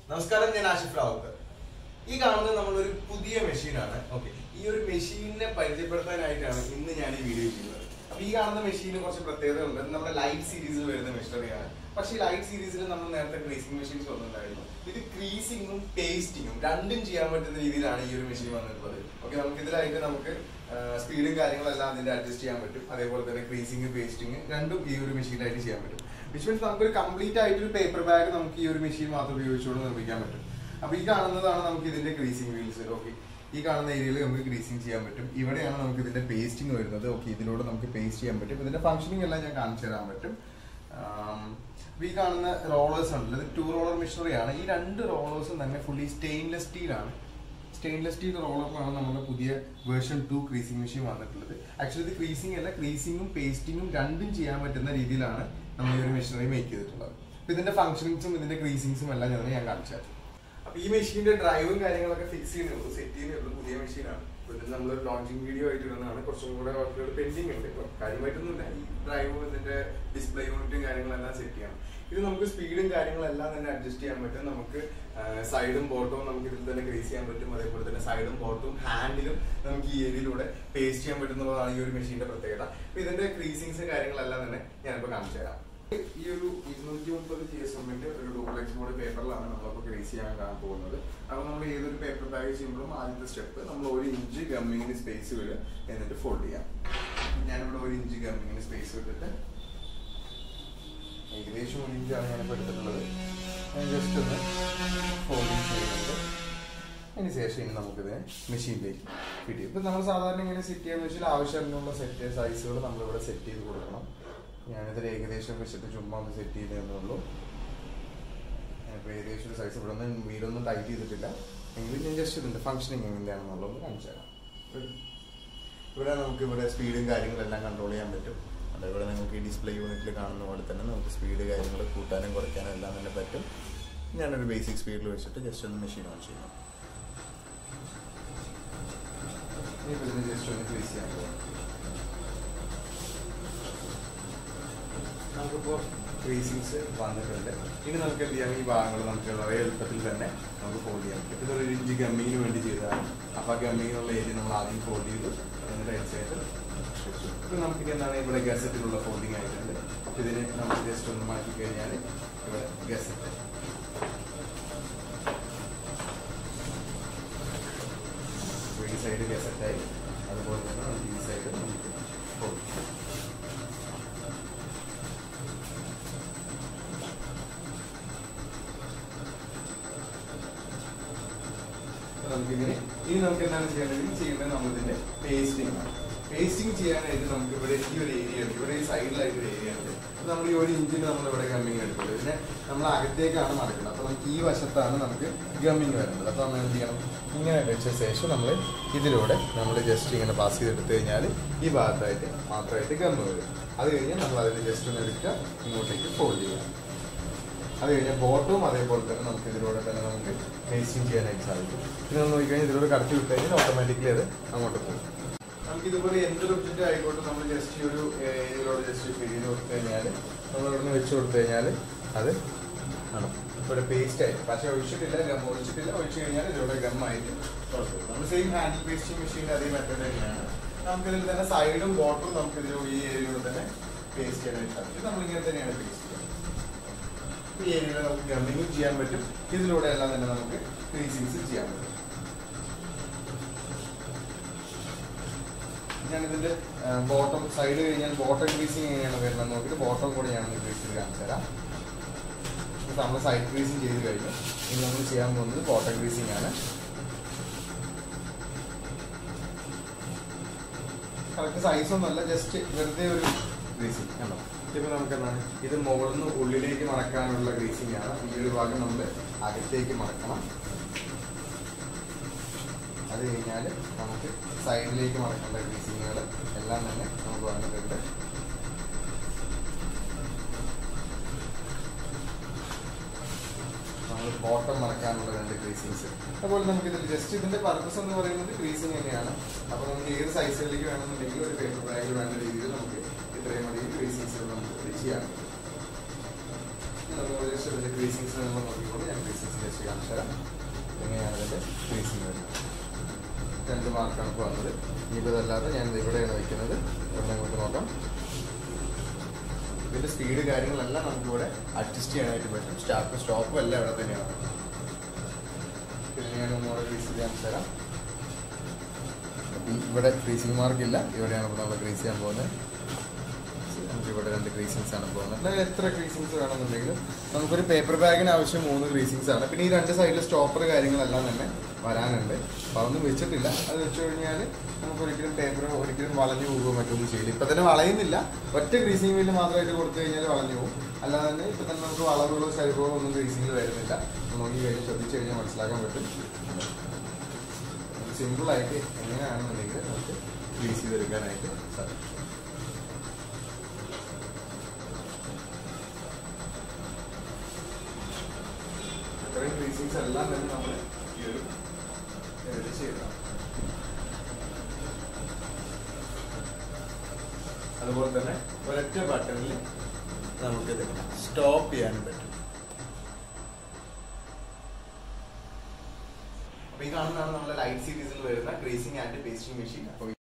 നമസ്കാരം ഞാൻ ആഷിഫ് റാവുത്തർ ഈ കാണുന്നത് നമ്മളൊരു പുതിയ മെഷീനാണ് ഓക്കെ ഈ ഒരു മെഷീനിനെ പരിചയപ്പെടുത്താനായിട്ടാണ് ഇന്ന് ഞാൻ ഈ വീഡിയോ ചെയ്യുന്നത് അപ്പൊ ഈ കാണുന്ന മെഷീന് കുറച്ച് പ്രത്യേകതകളുണ്ട് ഇത് നമ്മുടെ ലൈറ്റ് സീരീസിൽ വരുന്ന മെഷീനറിയാണ് പക്ഷേ ഈ ലൈറ്റ് സീരീസിൽ നമ്മൾ നേരത്തെ ക്രീസിംഗ് മെഷീൻസ് വന്നിട്ടുണ്ടായിരുന്നു ഇത് ക്രീസിങ്ങും പേസ്റ്റിങ്ങും രണ്ടും ചെയ്യാൻ പറ്റുന്ന രീതിയിലാണ് ഈ ഒരു മെഷീൻ വന്നിട്ടുള്ളത് ഓക്കെ നമുക്ക് ഇതിലായിട്ട് നമുക്ക് സ്പീഡും കാര്യങ്ങളെല്ലാം അതിന്റെ അഡ്ജസ്റ്റ് ചെയ്യാൻ പറ്റും അതേപോലെ തന്നെ ക്രീസിങ് പേസ്റ്റിംഗ് രണ്ടും ഈ ഒരു മെഷീനായിട്ട് ചെയ്യാൻ പറ്റും വിച്ച് മീൻസ് നമുക്കൊരു കംപ്ലീറ്റ് ആയിട്ട് ഒരു പേപ്പർ ബാഗ് നമുക്ക് ഈ ഒരു മെഷീൻ മാത്രം ഉപയോഗിച്ചുകൊണ്ട് നിർമ്മിക്കാൻ പറ്റും അപ്പൊ ഈ കാണുന്നതാണ് നമുക്ക് ഇതിന്റെ ക്രീസിംഗ് വീൽസ് ഓക്കെ ഈ കാണുന്ന ഏരിയയിൽ നമുക്ക് ക്രീസിംഗ് ചെയ്യാൻ പറ്റും ഇവിടെയാണ് നമുക്ക് ഇതിന്റെ പേസ്റ്റിംഗ് വരുന്നത് ഓക്കെ ഇതിലൂടെ നമുക്ക് പേസ്റ്റ് ചെയ്യാൻ പറ്റും ഇതിന്റെ ഫംഗ്ഷനിങ് എല്ലാം ഞാൻ കാണിച്ചു തരാൻ പറ്റും ആം, അപ്പൊ ഈ കാണുന്ന റോളേഴ്സ് ഉണ്ടല്ലോ ഇത് ടൂ റോളർ മെഷീനറി ആണ് ഈ രണ്ട് റോളേഴ്സും തന്നെ ഫുള്ളി സ്റ്റെയിൻലെസ് സ്റ്റീലാണ് സ്റ്റെയിൻലെസ് സ്റ്റീൽ റോളറിലാണ് നമ്മുടെ പുതിയ വേർഷൻ ടു ക്രീസിംഗ് മെഷീൻ വന്നിട്ടുള്ളത് ആക്ച്വലി ഇത് ക്രീസിംഗ് അല്ല ക്രീസിംഗും പേസ്റ്റിങ്ങും രണ്ടും ചെയ്യാൻ പറ്റുന്ന രീതിയിലാണ് നമ്മൾ ഈ ഒരു മെഷീനറി മേക്ക് ചെയ്തിട്ടുള്ളത് അപ്പൊ ഇതിന്റെ ഫംഗ്ഷനിങ്സും ഇതിന്റെ ക്രീസിംഗ്സും എല്ലാം ഞാൻ ഞാൻ കാണിച്ചു തരാം അപ്പൊ ഈ മെഷീന്റെ ഡ്രൈവും കാര്യങ്ങളൊക്കെ ഫിക്സ് ചെയ്യുന്നുള്ളൂ സെറ്റ് ചെയ്യുന്നുള്ളൂ പുതിയ മെഷീനാണ് അപ്പൊ ഇതിന് നമ്മൾ ലോഞ്ചിങ് വീഡിയോ ആയിട്ട് ഇടുന്നതാണ് കുറച്ചും കൂടെ വർക്കുകൾ പെൻഡിങ് ഉണ്ട് ഇപ്പൊ കാര്യമായിട്ടൊന്നുമില്ല ഈ ഡ്രൈവും ഇതിന്റെ ഡിസ്പ്ലേ യൂണിറ്റും കാര്യങ്ങളെല്ലാം സെറ്റ് ചെയ്യണം ഇത് നമുക്ക് സ്പീഡും കാര്യങ്ങളെല്ലാം തന്നെ അഡ്ജസ്റ്റ് ചെയ്യാൻ പറ്റും നമുക്ക് സൈഡും ബോട്ടവും നമുക്ക് ഇതിൽ തന്നെ ക്രീസ് ചെയ്യാൻ പറ്റും അതേപോലെ തന്നെ സൈഡും ബോട്ടവും ഹാൻഡിലും നമുക്ക് ഈ ഏരിയയിലൂടെ പേസ്റ്റ് ചെയ്യാൻ പറ്റുന്നതാണ് ഈ ഒരു മെഷീന്റെ പ്രത്യേകത അപ്പൊ ഇതിന്റെ ക്രീസിങ്സ് കാര്യങ്ങളെല്ലാം തന്നെ ഞാനിപ്പോ കാണിച്ചു തരാം ഈ ഒരു ഇരുന്നൂറ്റി മുപ്പത് ജി എസ് എമ്മിന്റെ ഒരു ഡൂപ്ലെക്സ് ബോർഡ് പേപ്പറിലാണ് നമ്മളിപ്പോൾ ക്രീസ് ചെയ്യാൻ കാണാൻ പോകുന്നത് അപ്പോൾ നമ്മൾ ഏതൊരു പേപ്പർ ബാഗ് ചെയ്യുമ്പോഴും ആദ്യത്തെ സ്റ്റെപ്പ് നമ്മൾ ഒരു ഇഞ്ച് ഗമ്മിങ്ങിന് സ്പേസ് വിടുക എന്നിട്ട് ഫോൾഡ് ചെയ്യാം ഞാനിവിടെ ഒരു ഇഞ്ച് ഗമ്മിങ്ങിന് സ്പേസ് വിട്ടിട്ട് ഏകദേശം ഒരു ഇഞ്ചാണ് ഞാനിപ്പോൾ എടുത്തിട്ടുള്ളത് ഞാൻ ജസ്റ്റ് ഒന്ന് ഫോൾഡിങ് ചെയ്യുന്നുണ്ട് അതിന് ശേഷം ഇനി നമുക്കിത് മെഷീനിലേക്ക് ഫിറ്റ് ചെയ്യും ഇപ്പം നമ്മൾ സാധാരണ ഇങ്ങനെ സെറ്റ് ചെയ്യാന്ന് വെച്ചാൽ ആവശ്യത്തിനുള്ള സെറ്റ് സൈസുകൾ നമ്മളിവിടെ സെറ്റ് ചെയ്ത് കൊടുക്കണം ഞാനിതിൽ ഏകദേശം വെച്ചിട്ട് ചുമ്മാ ഒന്ന് സെറ്റ് ചെയ്തേ ഉള്ളൂ ഞാനിപ്പോൾ ഏകദേശം ഒരു സൈസ് ഇവിടെ ഒന്നും വീടൊന്നും ടൈറ്റ് ചെയ്തിട്ടില്ല എങ്കിലും ഞാൻ ജസ്റ്റ് ഇതിൻ്റെ ഫംഗ്ഷനിങ് എങ്ങനെയാണെന്നുള്ളത് കാണിച്ചു തരാം ഇവിടെ നമുക്ക് ഇവിടെ സ്പീഡും കാര്യങ്ങളെല്ലാം കൺട്രോൾ ചെയ്യാൻ പറ്റും അതേപോലെ നിങ്ങൾക്ക് ഈ ഡിസ്പ്ലേ യൂണിറ്റിൽ കാണുന്ന പോലെ തന്നെ നമുക്ക് സ്പീഡ് കാര്യങ്ങൾ കൂട്ടാനും കുറയ്ക്കാനും എല്ലാം തന്നെ പറ്റും ഞാനൊരു ബേസിക് സ്പീഡിൽ വെച്ചിട്ട് ജസ്റ്റ് ഒന്ന് മെഷീൻ ഓൺ ചെയ്യുന്നു ഇനിയിപ്പോൾ ഇതിന് ജസ്റ്റ് ഒന്ന് ക്രീസ് ചെയ്യാൻ പോകാം നമുക്കിപ്പോൾ ക്രീസിങ്സ് വന്നിട്ടുണ്ട് ഇനി നമുക്ക് എന്ത് ചെയ്യാം ഈ ഭാഗങ്ങൾ നമുക്ക് വളരെ എളുപ്പത്തിൽ തന്നെ നമുക്ക് ഫോൾഡ് ചെയ്യാം പറ്റും ഇതൊരു ഇഞ്ച് ഗമ്മിങ്ങിന് വേണ്ടി ചെയ്തതാണ് അപ്പോൾ ആ ഗമ്മിങ്ങിനുള്ള ഏരിയ നമ്മൾ ആദ്യം ഫോൾഡ് ചെയ്തു എന്നിട്ട് അടിച്ചായിട്ട് ഇപ്പം നമുക്കിനി എന്താണ് ഇവിടെ ഗസറ്റിലുള്ള ഫോൾഡിങ് ആയിട്ടുണ്ട് അപ്പോൾ ഇതിന് നമുക്ക് ജസ്റ്റ് ഒന്ന് മാറ്റി കഴിഞ്ഞാൽ ഇവിടെ ഗസറ്റ് ഈ സൈഡ് ഗസറ്റായി അതുപോലെ തന്നെ നമുക്ക് ഈ സൈഡ് നമുക്ക് ഫോൾഡ് ചെയ്യാം നമുക്കിതിന് ഇനി നമുക്ക് എന്താണ് ചെയ്യേണ്ടത് ഇനി ചെയ്യേണ്ടത് നമ്മളിതിന്റെ പേസ്റ്റിംഗ് ആണ് പേസ്റ്റിംഗ് ചെയ്യാനായിട്ട് നമുക്ക് ഇവിടെ ഈ ഒരു ഏരിയ ഉണ്ട് ഇവിടെ ഈ സൈഡിലായിട്ട് ഒരു ഏരിയ ഉണ്ട് അപ്പൊ നമ്മൾ ഈ ഒരു ഇഞ്ചിന് നമ്മൾ ഇവിടെ ഗമ്മിങ് എടുക്കുന്നത് ഇതിനെ നമ്മൾ അകത്തേക്കാണ് മടക്കുന്നത് അപ്പൊ നമുക്ക് ഈ വശത്താണ് നമുക്ക് ഗമ്മിങ് വരുന്നത് അപ്പൊ നമ്മൾ എന്ത് ചെയ്യണം ഇങ്ങനെ വെച്ച ശേഷം നമ്മൾ ഇതിലൂടെ നമ്മൾ ജസ്റ്റ് ഇങ്ങനെ പാസ് ചെയ്തെടുത്തു കഴിഞ്ഞാൽ ഈ ഭാഗത്തായിട്ട് മാത്രമായിട്ട് ഗമ്മ് വരും അത് കഴിഞ്ഞ് നമ്മൾ അതിന് ജസ്റ്റ് ഒന്ന് എടുക്കുക ഇങ്ങോട്ടേക്ക് ഫോൾഡ് ചെയ്യുക അത് കഴിഞ്ഞാൽ ബോട്ടും അതേപോലെ തന്നെ നമുക്ക് ഇതിലൂടെ തന്നെ നമുക്ക് പേസ്റ്റിംഗ് ചെയ്യാനായിട്ട് സാധിക്കും പിന്നെ നമ്മൾ നോക്കിക്കഴിഞ്ഞാൽ ഇതിലൂടെ കടത്തി വിട്ട് കഴിഞ്ഞാൽ ഓട്ടോമാറ്റിക്കലി അത് അങ്ങോട്ട് പോകും നമുക്ക് ഇതുപോലെ എന്തൊരു ഒബ്ജക്റ്റ് ആയിക്കോട്ടെ നമ്മൾ ജസ്റ്റ് ഈ ഒരു ഏരിയയിലൂടെ ജസ്റ്റ് ഫില്ല് കൊടുത്തു കഴിഞ്ഞാൽ നമ്മൾ ഇവിടെ നിന്ന് വെച്ച് കൊടുത്തു കഴിഞ്ഞാൽ അത് ആണ് ഇവിടെ പേസ്റ്റ് ആയിട്ട് പക്ഷേ ഒഴിച്ചിട്ടില്ല ഗം ഒഴിച്ചിട്ടില്ല ഒഴിച്ചു കഴിഞ്ഞാൽ ഇതിലൂടെ ഗമ്മായിട്ട് പുറത്തു നമ്മൾ സെയിം ഹാൻഡിൽ പേസ്റ്റിംഗ് മെഷീൻ്റെ അതേ മെത്തേഡ് തന്നെയാണ് നമുക്കിതിൽ തന്നെ സൈഡും ബോട്ടും നമുക്ക് ഇതിൽ ഈ ഏരിയയിലൂടെ തന്നെ പേസ്റ്റ് ചെയ്യാനായിട്ട് സാധിക്കും നമ്മളിങ്ങനെ തന്നെയാണ് പേസ്റ്റ് ചെയ്യുന്നത് ഈ ഏരിയയിൽ നമുക്ക് ഗമ്മിങ്ങും ചെയ്യാൻ പറ്റും ഇതിലൂടെ എല്ലാം തന്നെ നമുക്ക് ക്രീസിങ്സ് ചെയ്യാൻ പറ്റും ഞാൻ ഇതിന്റെ ബോട്ടം സൈഡ് കഴിഞ്ഞാൽ ബോട്ടം ക്രീസിങ് എങ്ങനെയാണ് വരുന്നത് നോക്കിയിട്ട് ബോട്ടം കൂടെ ഞാൻ ക്രീസ് ചെയ്ത് കാണിച്ചു തരാം നമ്മൾ സൈഡ് ക്രീസിങ് ചെയ്ത് കഴിഞ്ഞു ഇനി നമ്മൾ ചെയ്യാൻ പോകുന്നത് ബോട്ടം ക്രീസിങ് ആണ് കറക്റ്റ് സൈസ് ഒന്നുമല്ല ജസ്റ്റ് വെറുതെ ഒരു ഗ്രീസിങ് കണ്ടോ ഇതിപ്പോൾ നമുക്ക് എന്താണ് ഇത് മുകളിൽ നിന്ന് ഉള്ളിലേക്ക് മടക്കാനുള്ള ഗ്രീസിങ് ആണ് ഈ ഒരു ഭാഗം നമ്മൾ അകത്തേക്ക് മടക്കണം അത് കഴിഞ്ഞാൽ നമുക്ക് സൈഡിലേക്ക് മടക്കേണ്ട ഗ്രീസിങ്ങുകൾ എല്ലാം തന്നെ നമുക്ക് വന്നിട്ടുണ്ട് നമ്മൾ ബോട്ടം മറക്കാനുള്ള രണ്ട് ക്രീസിങ്സ് അതുപോലെ നമുക്ക് ഇതിൽ ജസ്റ്റ് ഇതിന്റെ പർപ്പസ് എന്ന് പറയുന്നത് ക്രീസിങ് തന്നെയാണ് അപ്പോൾ നമുക്ക് ഏത് സൈസുകളിലേക്ക് വേണമെന്നുണ്ടെങ്കിൽ ഒരു പേപ്പർ ബാഗിൽ വേണ്ട രീതിയിൽ നമുക്ക് ഇത്രയും അധികം ക്രീസിങ്സ് നമുക്ക് ചെയ്യാൻ പറ്റും നമുക്ക് ജസ്റ്റ് ഇതിന്റെ ക്രീസിങ്സ് നമ്മൾ നോക്കിക്കൊണ്ട് ഞാൻ ക്രീസിങ്സ് ജസ്റ്റ് കാണിച്ചു തരാം എങ്ങനെയാണ് ഇതിന്റെ ക്രീസിങ് വരുന്നത് രണ്ട് മാർക്കാണ് ഇപ്പോൾ വന്നത് ഇനിയിപ്പോൾ ഇതല്ലാതെ ഞാൻ ഇത് ഇവിടെയാണ് വയ്ക്കുന്നത് ഇവിടെ നമുക്ക് നോക്കാം ഇതിന്റെ സ്പീഡ് കാര്യങ്ങളെല്ലാം നമുക്കിവിടെ അഡ്ജസ്റ്റ് ചെയ്യാനായിട്ട് പറ്റും സ്റ്റാപ്പ് സ്റ്റോപ്പും എല്ലാം ഇവിടെ തന്നെയാണ് പിന്നെ ഞാൻ ഒന്നുകൂടെ ക്രീസ് ചെയ്ത് കാണിച്ചു തരാം അപ്പം ഇവിടെ ക്രീസിങ് മാർക്ക് ഇല്ല ഇവിടെയാണ് ഇപ്പോൾ നമ്മൾ ക്രീസ് ചെയ്യാൻ പോകുന്നത് നമുക്ക് ഇവിടെ രണ്ട് ക്രീസിങ്സ് ആണ് പോകുന്നത് അല്ല എത്ര ക്രീസിങ്സ് വേണമെന്നുണ്ടെങ്കിലും നമുക്കൊരു പേപ്പർ ബാഗിന് ആവശ്യം മൂന്ന് ക്രീസിങ്സ് ആണ് പിന്നെ ഈ രണ്ട് സൈഡിൽ സ്റ്റോപ്പർ കാര്യങ്ങളെല്ലാം തന്നെ വരാനുണ്ട് അപ്പോൾ അതൊന്നും വെച്ചിട്ടില്ല അത് വെച്ച് കഴിഞ്ഞാൽ നമുക്ക് ഒരിക്കലും പേപ്പർ ഒരിക്കലും വളഞ്ഞു പോകുകയോ മറ്റൊന്നും ചെയ്യില്ല ഇപ്പം തന്നെ വളയുന്നില്ല ഒറ്റ ക്രീസിംഗ് വീല് മാത്രമായിട്ട് കൊടുത്തു കഴിഞ്ഞാൽ വളഞ്ഞു പോകും അല്ലാതെ തന്നെ ഇപ്പം തന്നെ നമുക്ക് വളവുകളോ ചരിവുകളോ ഒന്നും ക്രീസിംഗിൽ വരുന്നില്ല നോക്കി കഴിഞ്ഞ് ശ്രദ്ധിച്ചു കഴിഞ്ഞാൽ മനസ്സിലാക്കാൻ പറ്റും സിമ്പിളായിട്ട് എങ്ങനെയാണെന്നുണ്ടെങ്കിൽ നമുക്ക് ക്രീസ് ചെയ്തെടുക്കാനായിട്ട് സാധിക്കും ഇത്രയും ക്രീസിങ്സ് എല്ലാം തന്നെ നമ്മൾ ഈ ഒരു ഇതിൽ ചെയ്തതാണ് അതുപോലെ തന്നെ ഒരൊറ്റ ബട്ടണിൽ നമുക്കിത് സ്റ്റോപ്പ് ചെയ്യാൻ പറ്റും അപ്പൊ ഈ കാണുന്നതാണ് നമ്മുടെ ലൈറ്റ് സീരീസിൽ വരുന്ന ക്രീസിംഗ് ആൻഡ് പേസ്റ്റിംഗ് മെഷീൻ അപ്പോൾ